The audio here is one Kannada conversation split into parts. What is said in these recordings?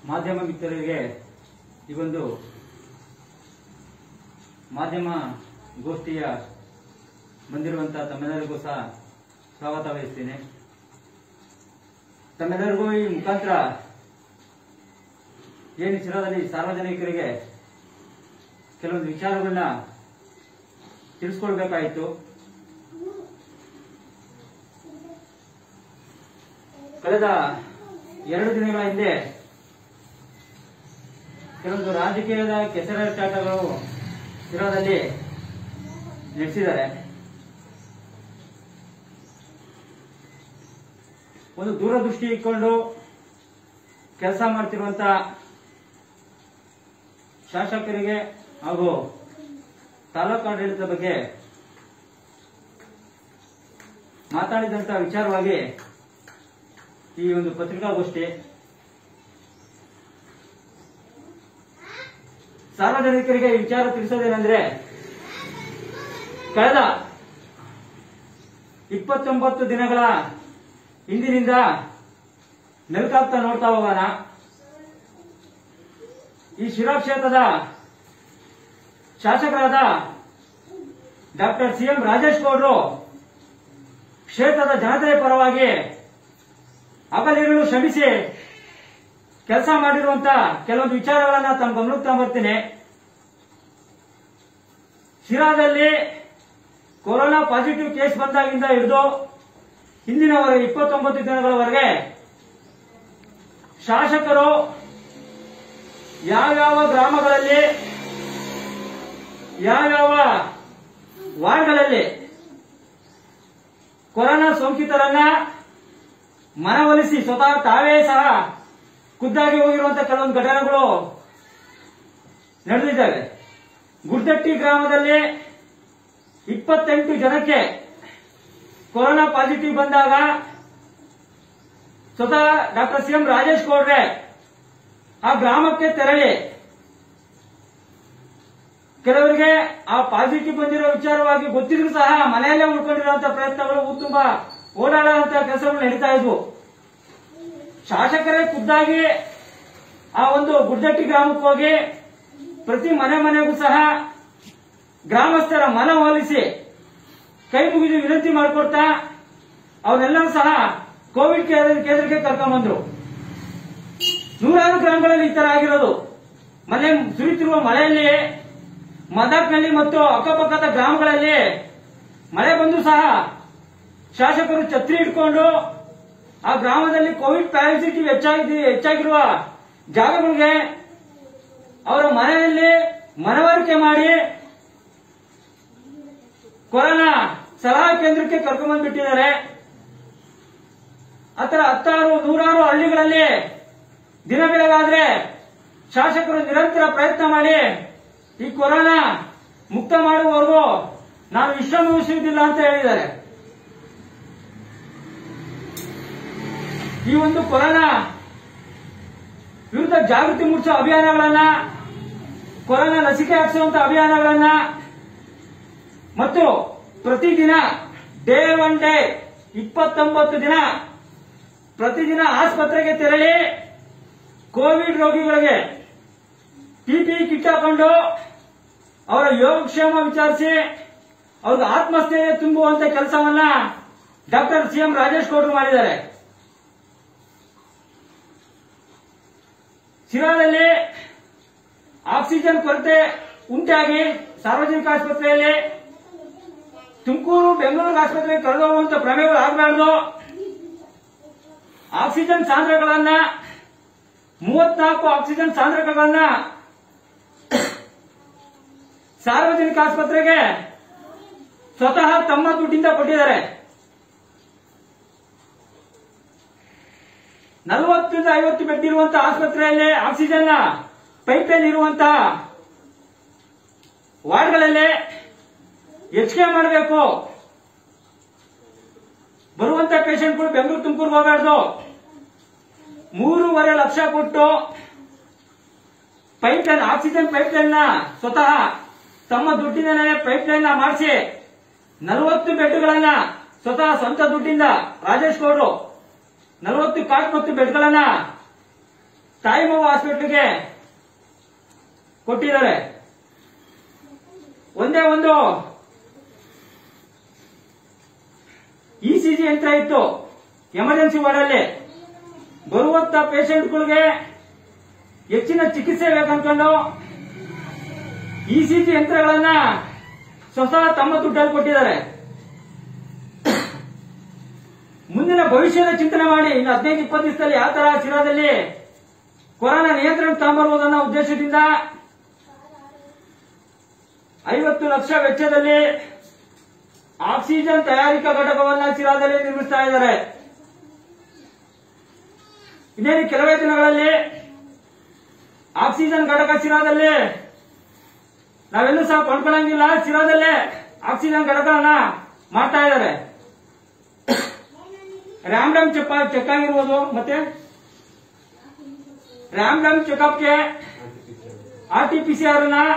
ಮಾಧ್ಯಮ ಮಿತ್ರರಿಗೆ ಈ ಒಂದು ಮಾಧ್ಯಮ ಗೋಷ್ಠಿಯ ಬಂದಿರುವಂತಹ ತಮ್ಮೆಲ್ಲರಿಗೂ ಸಹ ಸ್ವಾಗತ ವಹಿಸ್ತೇನೆ ತಮ್ಮೆಲ್ಲರಿಗೂ ಈ ಮುಖಾಂತರ ಏನು ಶಿರಾದಲ್ಲಿ ಸಾರ್ವಜನಿಕರಿಗೆ ಕೆಲವೊಂದು ವಿಚಾರಗಳನ್ನ ತಿಳಿಸ್ಕೊಳ್ಬೇಕಾಯಿತು ಕಳೆದ ಎರಡು ದಿನಗಳ ಹಿಂದೆ ಕೆಲವೊಂದು ರಾಜಕೀಯದ ಕೆಸರಾಟಗಳು ಶಿರಾದಲ್ಲಿ ನಡೆಸಿದ್ದಾರೆ ಒಂದು ದೂರದೃಷ್ಟಿ ಇಟ್ಕೊಂಡು ಕೆಲಸ ಮಾಡ್ತಿರುವಂತ ಶಾಸಕರಿಗೆ ಹಾಗೂ ತಾಲೂಕು ಆಡಳಿತದ ಬಗ್ಗೆ ಮಾತಾಡಿದಂತ ವಿಚಾರವಾಗಿ ಈ ಒಂದು ಪತ್ರಿಕಾಗೋಷ್ಠಿ ಸಾರ್ವಜನಿಕರಿಗೆ ಈ ವಿಚಾರ ತಿಳಿಸೋದೇನೆಂದ್ರೆ ಕಳೆದ ಇಪ್ಪತ್ತೊಂಬತ್ತು ದಿನಗಳ ಹಿಂದಿನಿಂದ ಮೆಲ್ಕಾಗ್ತಾ ನೋಡ್ತಾ ಹೋಗೋಣ ಈ ಶಿರಾ ಕ್ಷೇತ್ರದ ಶಾಸಕರಾದ ಡಾಕ್ಟರ್ ಸಿ ಎಂ ರಾಜೇಶ್ ಗೌಡ್ರು ಕ್ಷೇತ್ರದ ಜನತೆಯ ಪರವಾಗಿ ಹಗಲಿರುಳು ಶ್ರಮಿಸಿ ಕೆಲಸ ಮಾಡಿರುವಂತ ಕೆಲವೊಂದು ವಿಚಾರಗಳನ್ನ ತಮ್ಮ ಗಮನಕ್ಕೆ ತಗೊಂಡ್ಬರ್ತೀನಿ ಶಿರಾದಲ್ಲಿ ಕೊರೋನಾ ಪಾಸಿಟಿವ್ ಕೇಸ್ ಬಂದಾಗಿಂದ ಹಿಡಿದು ಹಿಂದಿನವರೆಗೆ ಇಪ್ಪತ್ತೊಂಬತ್ತು ದಿನಗಳವರೆಗೆ ಶಾಸಕರು ಯಾವ್ಯಾವ ಗ್ರಾಮಗಳಲ್ಲಿ ಯಾವ್ಯಾವ ವಾರ್ಡ್ಗಳಲ್ಲಿ ಕೊರೋನಾ ಸೋಂಕಿತರನ್ನ ಮನವೊಲಿಸಿ ಸ್ವತಃ ತಾವೇ ಸಹ ಖುದ್ದಾಗಿ ಹೋಗಿರುವಂತಹ ಕೆಲವೊಂದು ಘಟನೆಗಳು ನಡೆದಿದ್ದಾವೆ ಗುಡ್ದಟ್ಟಿ ಗ್ರಾಮದಲ್ಲಿ ಇಪ್ಪತ್ತೆಂಟು ಜನಕ್ಕೆ ಕೊರೋನಾ ಪಾಸಿಟಿವ್ ಬಂದಾಗ ಸ್ವತಃ ಡಾಕ್ಟರ್ ಸಿ ಎಂ ರಾಜೇಶ್ ಗೌಡ್ರೆ ಆ ಗ್ರಾಮಕ್ಕೆ ತೆರಳಿ ಕೆಲವರಿಗೆ ಆ ಪಾಸಿಟಿವ್ ಬಂದಿರೋ ವಿಚಾರವಾಗಿ ಗೊತ್ತಿದ್ರು ಸಹ ಮನೆಯಲ್ಲೇ ಉಳ್ಕೊಂಡಿರುವಂತಹ ಪ್ರಯತ್ನಗಳು ಊರು ತುಂಬಾ ಓಡಾಡುವಂತಹ ಕೆಲಸಗಳು ನಡೀತಾ ಇದ್ವು ಶಾಸಕರೇ ಖುದ್ದಾಗಿ ಆ ಒಂದು ಗುಡ್ಡಟ್ಟಿ ಗ್ರಾಮಕ್ಕೆ ಹೋಗಿ ಪ್ರತಿ ಮನೆ ಮನೆಗೂ ಸಹ ಗ್ರಾಮಸ್ಥರ ಮನವೊಲಿಸಿ ಕೈ ಮುಗಿದು ವಿನಂತಿ ಮಾಡಿಕೊಡ್ತಾ ಅವರೆಲ್ಲರೂ ಸಹ ಕೋವಿಡ್ ಕೇಂದ್ರ- ಕೇಂದ್ರಕ್ಕೆ ಕರ್ಕೊಂಡ್ಬಂದ್ರು ನೂರಾರು ಗ್ರಾಮಗಳಲ್ಲಿ ಈ ತರ ಆಗಿರೋದು ಮನೆ ಸುರಿತಿರುವ ಮಳೆಯಲ್ಲಿ ಮದಕ್ನಲ್ಲಿ ಮತ್ತು ಅಕ್ಕಪಕ್ಕದ ಗ್ರಾಮಗಳಲ್ಲಿ ಮಳೆ ಬಂದು ಸಹ ಶಾಸಕರು ಛತ್ರಿ ಇಟ್ಕೊಂಡು ಆ ಗ್ರಾಮದಲ್ಲಿ ಕೋವಿಡ್ ಪಾಸಿಟಿವ್ ಹೆಚ್ಚಾಗಿ ಹೆಚ್ಚಾಗಿರುವ ಜಾಗಗಳಿಗೆ ಅವರ ಮನೆಯಲ್ಲಿ ಮನವರಿಕೆ ಮಾಡಿ ಕೊರೋನಾ ಸಲಹಾ ಕೇಂದ್ರಕ್ಕೆ ಕರ್ಕೊಂಡ್ಬಂದ್ಬಿಟ್ಟಿದ್ದಾರೆ ಆತರ ಹತ್ತಾರು ನೂರಾರು ಹಳ್ಳಿಗಳಲ್ಲಿ ದಿನ ಬೆಳಗಾದ್ರೆ ಶಾಸಕರು ನಿರಂತರ ಪ್ರಯತ್ನ ಮಾಡಿ ಈ ಕೊರೋನಾ ಮುಕ್ತ ಮಾಡುವವರೆಗೂ ನಾನು ವಿಶ್ರಾಮ ವಹಿಸುವುದಿಲ್ಲ ಅಂತ ಹೇಳಿದ್ದಾರೆ ಈ ಒಂದು ಕೊರೋನಾ ವಿರುದ್ಧ ಜಾಗೃತಿ ಮೂಡಿಸುವ ಅಭಿಯಾನಗಳನ್ನ ಕೊರೋನಾ ಲಸಿಕೆ ಹಾಕಿಸುವಂತ ಅಭಿಯಾನಗಳನ್ನ ಮತ್ತು ಪ್ರತಿದಿನ ಡೇ ಒನ್ ಡೇ ಇಪ್ಪತ್ತೊಂಬತ್ತು ದಿನ ಪ್ರತಿದಿನ ಆಸ್ಪತ್ರೆಗೆ ತೆರಳಿ ಕೋವಿಡ್ ರೋಗಿಗಳಿಗೆ ಪಿಪಿ ಕಿಟ್ ಹಾಕೊಂಡು ಅವರ ಯೋಗಕ್ಷೇಮ ವಿಚಾರಿಸಿ ಅವ್ರಿಗೆ ಆತ್ಮಸ್ಥೈರ್ಯ ತುಂಬುವಂತ ಕೆಲಸವನ್ನ ಡಾಕ್ಟರ್ ಸಿ ಎಂ ರಾಜೇಶ್ ಗೌಡರು ಮಾಡಿದ್ದಾರೆ ಶಿರಾದಲ್ಲಿ ಆಕ್ಸಿಜನ್ ಕೊರತೆ ಉಂಟಾಗಿ ಸಾರ್ವಜನಿಕ ಆಸ್ಪತ್ರೆಯಲ್ಲಿ ತುಮಕೂರು ಬೆಂಗಳೂರು ಆಸ್ಪತ್ರೆಗೆ ಕರೆದೋಗುವಂತ ಪ್ರಮೇಯಗಳು ಆಗಬಾರ್ದು ಆಕ್ಸಿಜನ್ ಸಾಂದ್ರಗಳನ್ನ ಮೂವತ್ನಾಲ್ಕು ಆಕ್ಸಿಜನ್ ಸಾಂದ್ರಗಳನ್ನ ಸಾರ್ವಜನಿಕ ಆಸ್ಪತ್ರೆಗೆ ಸ್ವತಃ ತಮ್ಮ ದುಡ್ಡಿಂದ ಕೊಟ್ಟಿದ್ದಾರೆ ನಲವತ್ತರಿಂದ ಐವತ್ತು ಬೆಡ್ ಇರುವಂತಹ ಆಸ್ಪತ್ರೆಯಲ್ಲಿ ಆಕ್ಸಿಜನ್ ಪೈಪ್ಲೈನ್ ಇರುವಂತಹ ವಾರ್ಡ್ಗಳಲ್ಲಿ ಹೆಚ್ಚಿಗೆ ಮಾಡಬೇಕು ಬರುವಂತ ಪೇಷಂಟ್ಗಳು ಬೆಂಗಳೂರು ತುಮಕೂರು ಹೋಗಬಾರ್ದು ಮೂರುವರೆ ಲಕ್ಷ ಕೊಟ್ಟು ಪೈಪ್ಲೈನ್ ಆಕ್ಸಿಜನ್ ಪೈಪ್ಲೈನ್ ನ ಸ್ವತಃ ತಮ್ಮ ದುಡ್ಡಿನ ಪೈಪ್ಲೈನ್ ನ ಮಾಡಿಸಿ ನಲವತ್ತು ಬೆಡ್ಗಳನ್ನ ಸ್ವತಃ ಸ್ವಂತ ದುಡ್ಡಿಂದ ರಾಜೇಶ್ ಗೌಡ್ರು ನಲವತ್ತು ಕಾಟ್ ಮತ್ತು ಬೆಡ್ಗಳನ್ನ ತಾಯಿಮವ ಹಾಸ್ಪಿಟ್ಲಿಗೆ ಕೊಟ್ಟಿದ್ದಾರೆ ಒಂದೇ ಒಂದು ಇಸಿಜಿ ಯಂತ್ರ ಇತ್ತು ಎಮರ್ಜೆನ್ಸಿ ವಾರ್ಡ್ ಅಲ್ಲಿ ಬರುವಂತ ಪೇಷಂಟ್ಗಳಿಗೆ ಹೆಚ್ಚಿನ ಚಿಕಿತ್ಸೆ ಬೇಕಂದ್ಕೊಂಡು ಇಸಿಜಿ ಯಂತ್ರಗಳನ್ನ ಸ್ವತಃ ತಮ್ಮ ದುಡ್ಡಲ್ಲಿ ಕೊಟ್ಟಿದ್ದಾರೆ ಮುಂದಿನ ಭವಿಷ್ಯದ ಚಿಂತನೆ ಮಾಡಿ ಇನ್ನು ಹದಿನೈದು ಇಪ್ಪತ್ತು ದಿವಸದಲ್ಲಿ ಯಾವ ತರ ಶಿರಾದಲ್ಲಿ ಕೊರೋನಾ ನಿಯಂತ್ರಣ ತಗೊಂಬರ್ಬೋದು ಅನ್ನೋ ಉದ್ದೇಶದಿಂದ ಐವತ್ತು ಲಕ್ಷ ವೆಚ್ಚದಲ್ಲಿ ಆಕ್ಸಿಜನ್ ತಯಾರಿಕಾ ಘಟಕವನ್ನ ಶಿರಾದಲ್ಲಿ ನಿರ್ಮಿಸ್ತಾ ಇದ್ದಾರೆ ಇನ್ನೇನು ಕೆಲವೇ ದಿನಗಳಲ್ಲಿ ಆಕ್ಸಿಜನ್ ಘಟಕ ಶಿರಾದಲ್ಲಿ ನಾವೆಲ್ಲೂ ಸಹ ಕೊಂಡ್ಕೊಳ್ಳಂಗಿಲ್ಲ ಶಿರಾದಲ್ಲೇ ಆಕ್ಸಿಜನ್ ಘಟಕವನ್ನ ಮಾಡ್ತಾ ಇದ್ದಾರೆ ರ್ಯಾಮ್ ಡ್ಯಾಮ್ ಚೆಕ್ ಚೆಕ್ ಆಗಿರ್ಬೋದು ಮತ್ತೆ ರ್ಯಾಮ್ ಡ್ಯಾಮ್ ಚೆಕಪ್ಗೆ R T P C R ನ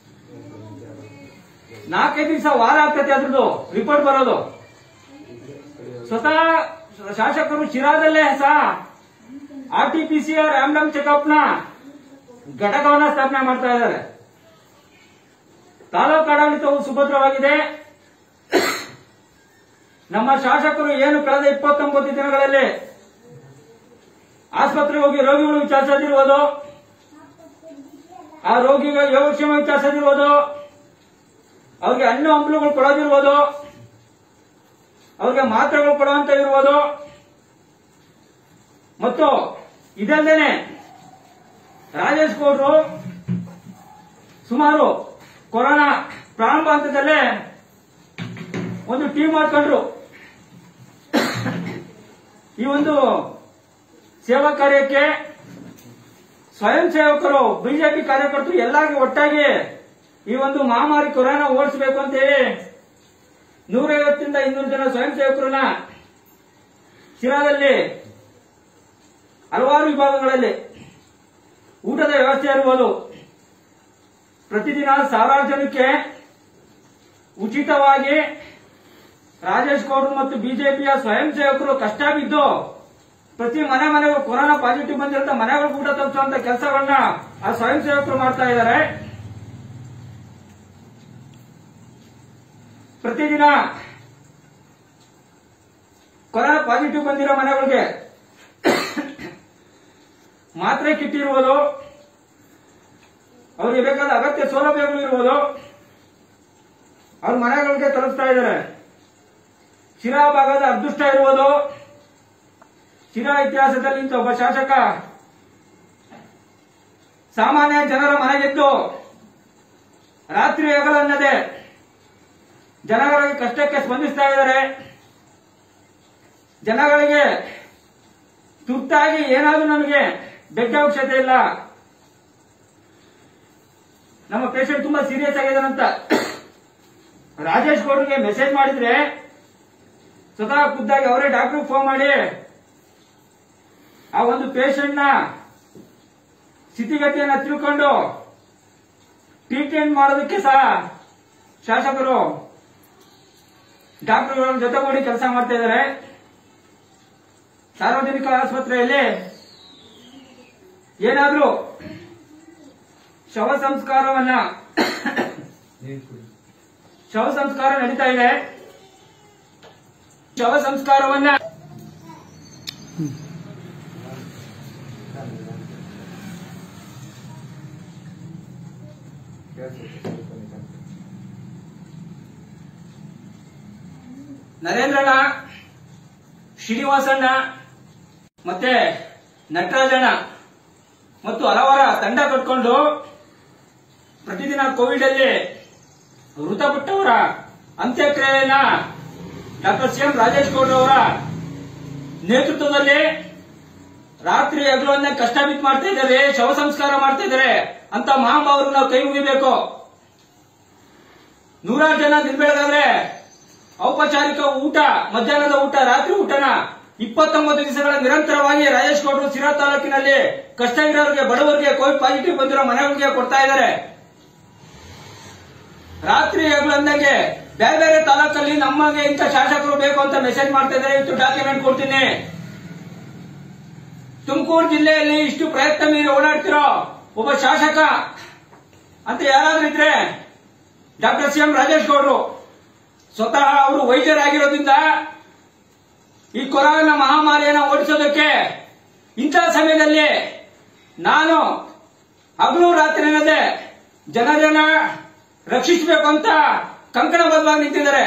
ನಾಲ್ಕೈದು ದಿವಸ ವಾರ ಆಗ್ತೈತೆ ಅದ್ರದ್ದು ರಿಪೋರ್ಟ್ ಬರೋದು ಸ್ವತಃ ಶಾಸಕರು ಶಿರಾದಲ್ಲೇ ಸಹ R T P C R random checkup ನ ಘಟಕವನ್ನ ಸ್ಥಾಪನೆ ಮಾಡ್ತಾ ಇದ್ದಾರೆ ತಾಲೂಕು ಆಡಳಿತವು ಸುಭದ್ರವಾಗಿದೆ ನಮ್ಮ ಶಾಸಕರು ಏನು ಕಳೆದ ಇಪ್ಪತ್ತೊಂಬತ್ತು ದಿನಗಳಲ್ಲಿ ಆಸ್ಪತ್ರೆಗೆ ಹೋಗಿ ರೋಗಿಗಳು ವಿಚಾರಿಸದಿರುವುದು ಆ ರೋಗಿಗಳ ಯೋಗಕ್ಷೇಮ ವಿಚಾರಿಸದಿರುವುದು ಅವ್ರಿಗೆ ಹಣ್ಣು ಹಂಪಲುಗಳು ಕೊಡೋದಿರ್ಬೋದು ಅವ್ರಿಗೆ ಮಾತ್ರೆಗಳು ಕೊಡುವಂತ ಇರುವುದು ಮತ್ತು ಇದಲ್ಲದೇನೆ ರಾಜೇಶ್ ಗೌಡ್ರು ಸುಮಾರು ಕೊರೋನಾ ಪ್ರಾರಂಭ ಹಂತದಲ್ಲೇ ಒಂದು ಟೀಮ್ ಮಾಡ್ಕೊಂಡ್ರು ಈ ಒಂದು ಸೇವಾ ಕಾರ್ಯಕ್ಕೆ ಸ್ವಯಂ ಸೇವಕರು ಬಿಜೆಪಿ ಕಾರ್ಯಕರ್ತರು ಎಲ್ಲಾಗಿ ಒಟ್ಟಾಗಿ ಈ ಒಂದು ಮಹಾಮಾರಿ ಕೊರೋನಾ ಓಡಿಸಬೇಕು ಅಂತ ಹೇಳಿ ನೂರೈವತ್ತರಿಂದ ಇನ್ನೂರು ಜನ ಸ್ವಯಂ ಸೇವಕರನ್ನ ಶಿರಾದಲ್ಲಿ ಹಲವಾರು ವಿಭಾಗಗಳಲ್ಲಿ ಊಟದ ವ್ಯವಸ್ಥೆ ಇರ್ಬೋದು ಪ್ರತಿದಿನ ಸಾವಿರಾರು ಜನಕ್ಕೆ ಉಚಿತವಾಗಿ ರಾಜೇಶ್ ಗೌಡ್ರು ಮತ್ತು ಬಿಜೆಪಿಯ ಸ್ವಯಂ ಸೇವಕರು ಕಷ್ಟ ಬಿದ್ದು ಪ್ರತಿ ಮನೆ ಮನೆಗೂ ಕೊರೋನಾ ಪಾಸಿಟಿವ್ ಬಂದಿರುತ್ತ ಮನೆಗಳಿಗೆ ಊಟ ತಲುಪಿಸುವಂತ ಕೆಲಸವನ್ನ ಆ ಸ್ವಯಂ ಸೇವಕರು ಮಾಡ್ತಾ ಇದ್ದಾರೆ ಪ್ರತಿದಿನ ಕೊರೋನಾ ಪಾಸಿಟಿವ್ ಬಂದಿರೋ ಮನೆಗಳಿಗೆ ಮಾತ್ರೆ ಕಿಟ್ ಇರುವುದು ಅವ್ರಿಗೆ ಬೇಕಾದ ಅಗತ್ಯ ಸೌಲಭ್ಯಗಳು ಇರುವುದು ಅವ್ರ ಮನೆಗಳಿಗೆ ತಲುಪಿಸ್ತಾ ಇದ್ದಾರೆ ಶಿರಾ ಭಾಗದ ಅದೃಷ್ಟ ಇರುವುದು ಶಿರಾ ಇತಿಹಾಸದಲ್ಲಿ ಇಂಥ ಒಬ್ಬ ಶಾಸಕ ಸಾಮಾನ್ಯ ಜನರ ಮನೆಗೆದ್ದು ರಾತ್ರಿ ಹಗಲನ್ನದೆ ಜನಗಳಿಗೆ ಕಷ್ಟಕ್ಕೆ ಸ್ಪಂದಿಸ್ತಾ ಇದ್ದಾರೆ ಜನಗಳಿಗೆ ತುರ್ತಾಗಿ ಏನಾದ್ರೂ ನಮಗೆ ಬೆಡ್ ಅವಶ್ಯಕತೆ ಇಲ್ಲ ನಮ್ಮ ಪೇಷಂಟ್ ತುಂಬಾ ಸೀರಿಯಸ್ ಆಗಿದಾರಂತ ರಾಜೇಶ್ ಗೌಡ್ರಿಗೆ ಮೆಸೇಜ್ ಮಾಡಿದ್ರೆ ಸ್ವತಃ ಖುದ್ದಾಗಿ ಅವರೇ ಡಾಕ್ಟರ್ ಫೋನ್ ಮಾಡಿ ಆ ಒಂದು ಪೇಷಂಟ್ ನ ಸ್ಥಿತಿಗತಿಯನ್ನ ತಿಳ್ಕೊಂಡು ಟ್ರೀಟ್ಮೆಂಟ್ ಮಾಡೋದಕ್ಕೆ ಸಹ ಶಾಸಕರು ಡಾಕ್ಟರ್ಗಳ ಜೊತೆಗೂಡಿ ಕೆಲಸ ಮಾಡ್ತಾ ಇದ್ದಾರೆ ಸಾರ್ವಜನಿಕ ಆಸ್ಪತ್ರೆಯಲ್ಲಿ ಏನಾದ್ರೂ ಶವ ಸಂಸ್ಕಾರವನ್ನ ಶವ ಸಂಸ್ಕಾರ ನಡೀತಾ ಇದೆ ಶವ ಸಂಸ್ಕಾರವನ್ನ ನರೇಂದ್ರಣ್ಣ ಶ್ರೀನಿವಾಸಣ್ಣ ಮತ್ತೆ ನಟರಾಜಣ್ಣ ಮತ್ತು ಹಲವರ ತಂಡ ಕಟ್ಕೊಂಡು ಪ್ರತಿದಿನ ಕೋವಿಡ್ ಅಲ್ಲಿ ಮೃತಪಟ್ಟವರ ಅಂತ್ಯಕ್ರಿಯೆಯನ್ನ doctor C M Rajesh Gowda ಅವರ ನೇತೃತ್ವದಲ್ಲಿ ರಾತ್ರಿ ಹಗಲನ್ನ ಕಷ್ಟ ಬಿದ್ದು ಮಾಡ್ತಾ ಇದ್ದಾರೆ ಶವ ಸಂಸ್ಕಾರ ಮಾಡ್ತಾ ಇದ್ದಾರೆ ಅಂತ ಮಹಾಮಾವರು ನಾವು ಕೈ ಮುಗಿಬೇಕು ನೂರಾರು ಜನ ದಿನ ಬೆಳಗಾದ್ರೆ ಔಪಚಾರಿಕ ಊಟ ಮಧ್ಯಾಹ್ನದ ಊಟ ರಾತ್ರಿ ಊಟನ ಇಪ್ಪತ್ತೊಂಬತ್ತು ದಿವಸಗಳ ನಿರಂತರವಾಗಿ ರಾಜೇಶ್ ಗೌಡರು ಸಿರಾ ತಾಲೂಕಿನಲ್ಲಿ ಕಷ್ಟ ಇರೋರಿಗೆ ಬಡವರಿಗೆ ಕೋವಿಡ್ ಪಾಸಿಟಿವ್ ಬಂದಿರೋ ಮನೆಗಳಿಗೆ ಕೊಡ್ತಾ ಇದ್ದಾರೆ ರಾತ್ರಿ ಹಗಲಂದಂಗೆ ಬೇರೆ ಬೇರೆ ತಾಲೂಕಲ್ಲಿ ನಮಗೆ ಇಂಥ ಶಾಸಕರು ಬೇಕು ಅಂತ ಮೆಸೇಜ್ ಮಾಡ್ತಾ ಇದ್ದಾರೆ ಇಷ್ಟು ಡಾಕ್ಯುಮೆಂಟ್ ಕೊಡ್ತೀನಿ ತುಮಕೂರು ಜಿಲ್ಲೆಯಲ್ಲಿ ಇಷ್ಟು ಪ್ರಯತ್ನ ಮೀರಿ ಓಡಾಡ್ತಿರೋ ಒಬ್ಬ ಶಾಸಕ ಅಂತ ಯಾರಾದ್ರೂ ಇದ್ರೆ ಡಾಕ್ಟರ್ ಸಿ ಎಂ ರಾಜೇಶ್ ಗೌಡರು ಸ್ವತಃ ಅವರು ವೈದ್ಯರಾಗಿರೋದ್ರಿಂದ ಈ ಕೊರೋನಾ ಮಹಾಮಾರಿಯನ್ನು ಓಡಿಸೋದಕ್ಕೆ ಇಂತಹ ಸಮಯದಲ್ಲಿ ನಾನು ಹಗಲು ರಾತ್ರಿ ಅನ್ನದೆ ಜನರನ್ನ ರಕ್ಷಿಸಬೇಕು ಅಂತ ಕಂಕಣಬದ್ಧವಾಗಿ ನಿಂತಿದ್ದಾರೆ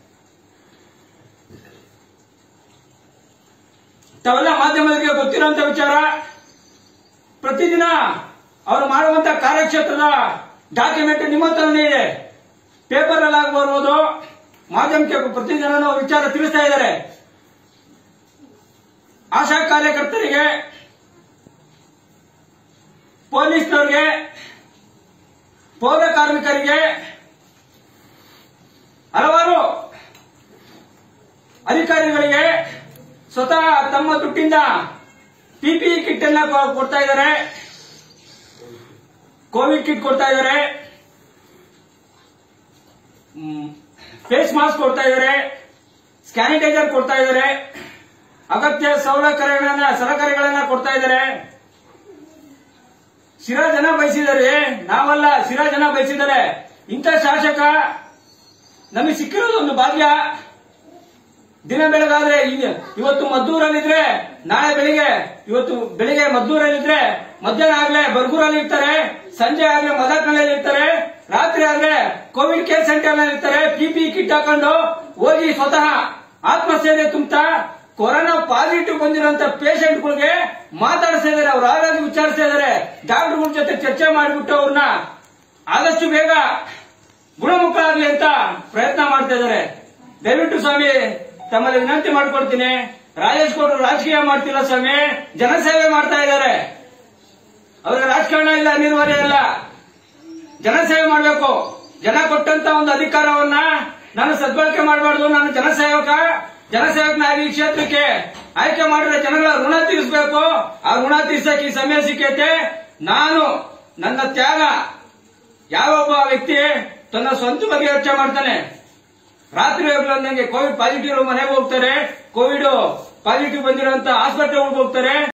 ತಾವೆಲ್ಲ ಮಾಧ್ಯಮದವರಿಗೆ ಗೊತ್ತಿರುವಂತ ವಿಚಾರ ಪ್ರತಿದಿನ ಅವರು ಮಾಡುವಂತ ಕಾರ್ಯಕ್ಷೇತ್ರದ ಡಾಕ್ಯುಮೆಂಟ್ ನಿಮ್ಮ ಹತ್ರನೇ ಇದೆ ಪೇಪರ್ ಅಲ್ಲಿ ಆಗ್ಬರ್ಬೋದು ಮಾಧ್ಯಮಕ್ಕೆ ಪ್ರತಿದಿನ ವಿಚಾರ ತಿಳಿಸ್ತಾ ಇದ್ದಾರೆ ಆಶಾ ಕಾರ್ಯಕರ್ತರಿಗೆ ಪೊಲೀಸ್ನವರಿಗೆ ಪೌರ ಕಾರ್ಮಿಕರಿಗೆ ಹಲವಾರು ಅಧಿಕಾರಿಗಳಿಗೆ ಸ್ವತಃ ತಮ್ಮ ದುಡ್ಡಿಂದ ಪಿಪಿಇ ಕಿಟ್ ಎಲ್ಲ ಕೊ- ಕೊಡ್ತಾ ಇದ್ದಾರೆ ಕೋವಿಡ್ ಕಿಟ್ ಕೊಡ್ತಾ ಇದ್ದಾರೆ ಫೇಸ್ ಮಾಸ್ಕ್ ಕೊಡ್ತಾ ಇದ್ದಾರೆ ಸ್ಯಾನಿಟೈಸರ್ ಕೊಡ್ತಾ ಇದ್ದಾರೆ ಅಗತ್ಯ ಸೌಲಭ್ಯಗಳನ್ನ ಸಲಕರಣೆಗಳನ್ನ ಕೊಡ್ತಾ ಇದ್ದಾರೆ ಶಿರಾ ಜನ ಬಯಸಿದ್ದಾರೆ ನಾವಲ್ಲ ಶಿರಾ ಜನ ಬಯಸಿದ್ದಾರೆ ಇಂಥ ಶಾಸಕ ನಮಗೆ ಸಿಕ್ಕಿರೋದು ಒಂದು ಭಾಗ್ಯ ದಿನ ಬೆಳಗಾದ್ರೆ ಇನ್- ಇವತ್ತು ಮದ್ದೂರಲ್ಲಿದ್ರೆ ನಾಳೆ ಬೆಳಿಗ್ಗೆ ಇವತ್ತು ಬೆಳಿಗ್ಗೆ ಮದ್ದೂರಲ್ಲಿದ್ರೆ ಮಧ್ಯಾಹ್ನ ಆಗ್ಲೇ ಬರ್ಗೂರಲ್ಲಿ ಇರ್ತಾರೆ ಸಂಜೆ ಆಗ್ಲೇ ಮದಕ್ನಲ್ಲಿ ಇರ್ತಾರೆ ರಾತ್ರಿ ಆದ್ರೆ ಕೋವಿಡ್ ಕೇರ್ ಸೆಂಟರ್ ನಲ್ಲಿ ಇರ್ತಾರೆ ಪಿಪಿ ಕಿಟ್ ಹಾಕೊಂಡು ಹೋಗಿ ಸ್ವತಃ ಆತ್ಮಸೇವೆ ತುಂಬತಾ ಕೊರೋನಾ ಪಾಸಿಟಿವ್ ಬಂದಿರುವಂತ ಪೇಷಂಟ್ಗಳಿಗೆ ಮಾತಾಡಿಸ್ತಾ ಇದಾರೆ ಅವ್ರ ಆರೋಗ್ಯ ವಿಚಾರಿಸ್ತಾ ಇದಾರೆ ಡಾಕ್ಟರ್ಗಳ ಜೊತೆ ಚರ್ಚೆ ಮಾಡಿಬಿಟ್ಟು ಅವ್ರನ್ನ ಆದಷ್ಟು ಬೇಗ ಗುಣಮುಖರಾಗ್ಲಿ ಅಂತ ಪ್ರಯತ್ನ ಮಾಡ್ತಾ ಇದ್ದಾರೆ ದಯವಿಟ್ಟು ಸ್ವಾಮಿ ತಮ್ಮಲ್ಲಿ ವಿನಂತಿ ಮಾಡ್ಕೊಡ್ತೀನಿ ರಾಜೇಶ್ ಗೌಡರು ರಾಜಕೀಯ ಮಾಡ್ತಿಲ್ಲ ಸ್ವಾಮಿ ಜನಸೇವೆ ಮಾಡ್ತಾ ಇದ್ದಾರೆ ಅವ್ರಿಗೆ ರಾಜಕಾರಣ ಇಲ್ಲ ಅನಿವಾರ್ಯ ಇಲ್ಲ ಜನಸೇವೆ ಮಾಡಬೇಕು ಜನ ಕೊಟ್ಟಂತ ಒಂದು ಅಧಿಕಾರವನ್ನ ನಾನು ಸದ್ಬಳಕೆ ಮಾಡಬಾರ್ದು ನಾನು ಜನಸೇವಕ ಜನಸೇವಕನಾಗಿ ಈ ಕ್ಷೇತ್ರಕ್ಕೆ ಆಯ್ಕೆ ಮಾಡಿದ್ರೆ ಜನಗಳ ಋಣ ತೀರಿಸಬೇಕು ಆ ಋಣ ತೀರ್ಸಕ್ಕೆ ಈ ಸಮಯ ಸಿಕ್ಕೈತೆ ನಾನು ನನ್ನ ತ್ಯಾಗ ಯಾವೊಬ್ಬ ವ್ಯಕ್ತಿ ತನ್ನ ಸ್ವಂತ ಬಗ್ಗೆ ಯೋಚನೆ ಮಾಡ್ತಾನೆ ರಾತ್ರಿ ನಂಗೆ ಕೋವಿಡ್ ಪಾಸಿಟಿವ್ ಮನೆಗೆ ಹೋಗ್ತಾರೆ ಕೋವಿಡ್ ಪಾಸಿಟಿವ್ ಬಂದಿರುವಂತ ಆಸ್ಪತ್ರೆಗಳಿಗೆ ಹೋಗ್ತಾರೆ